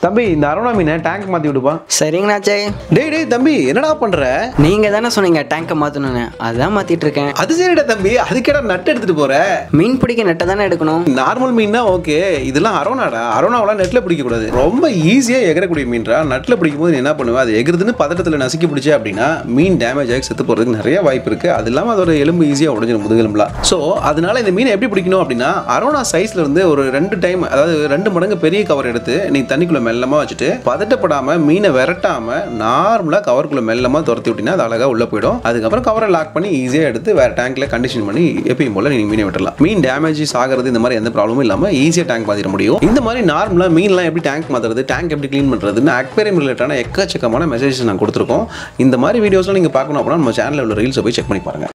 தம்பி இந்த அரோனா மீனை டேங்க் மாற்றி விடுப்பா சரிங்கண்ணாச்சே டேய் டேய் தம்பி என்னடா பண்ற நீங்க தானே சொன்னீங்க டேங்கை மாற்றணும்னு அதான் மாத்திட்டு இருக்கேன் அது சரிடா தம்பி அதுக்கேடா நட்டு எடுத்துட்டு போற மீன் பிடிக்க நெட்டை தானே எடுக்கணும் நார்மல் மீன்னா ஓகே இதெல்லாம் அரோனாடா அரோனாவெல்லாம் நெட்ல பிடிக்க கூடாது ரொம்ப ஈஸியா எகரக்கூடிய மீன்டா நட்ல பிடிக்கும் போது நீ என்ன பண்ணுவ அது எகிறதுன்னு பதட்டத்துல நசுக்கி பிடிச்ச அப்படின்னா மீன் டேமேஜ் ஆகி செத்து போறதுக்கு நிறைய வாய்ப்பு இருக்கு அது இல்லாம அதோட எலும்பு ஈஸியா உடஞ்சிடும் முதுகெலும்புலாம் ஸோ அதனால இந்த மீனை எப்படி பிடிக்கணும் அப்படின்னா அரோனா சைஸ்ல இருந்து ஒரு ரெண்டு டைம் அதாவது ரெண்டு மடங்கு பெரிய கவர் எடுத்து நீ தண்ணிக்குள்ள மெல்லமா வச்சுட்டு பதட்டப்படாம மீனை விரட்டாம நார்மலா கவருக்குள்ள மெல்லமா துரத்தி விட்டினா அது அழகா உள்ள போயிடும் அதுக்கப்புறம் கவரை லாக் பண்ணி ஈஸியா எடுத்து வேற டேங்க்ல கண்டிஷன் பண்ணி எப்பயும் போல நீங்க மீனை விட்டுறலாம் மீன் டேமேஜஸ் ஆகிறது இந்த மாதிரி எந்த ப்ராப்ளமும் இல்லாம ஈஸியா டேங்க் மாத்திர முடியும் இந்த மாதிரி நார்மலா மீன்லாம் எப்படி டேங்க் மாத்துறது டேங்க் எப்படி க்ளீன் பண்றதுன்னு அக்வேரியம் ரிலேட்டான எக்கச்சக்கமான மெசேஜஸ் நான் கொடுத்துருக்கோம் இந்த மாதிரி வீடியோஸ்லாம் நீங்க பார்க்கணும் அப்படின்னா நம்ம சேனல்ல உள்ள ரீல்ஸை போய் செக் பண்ணி பாருங்க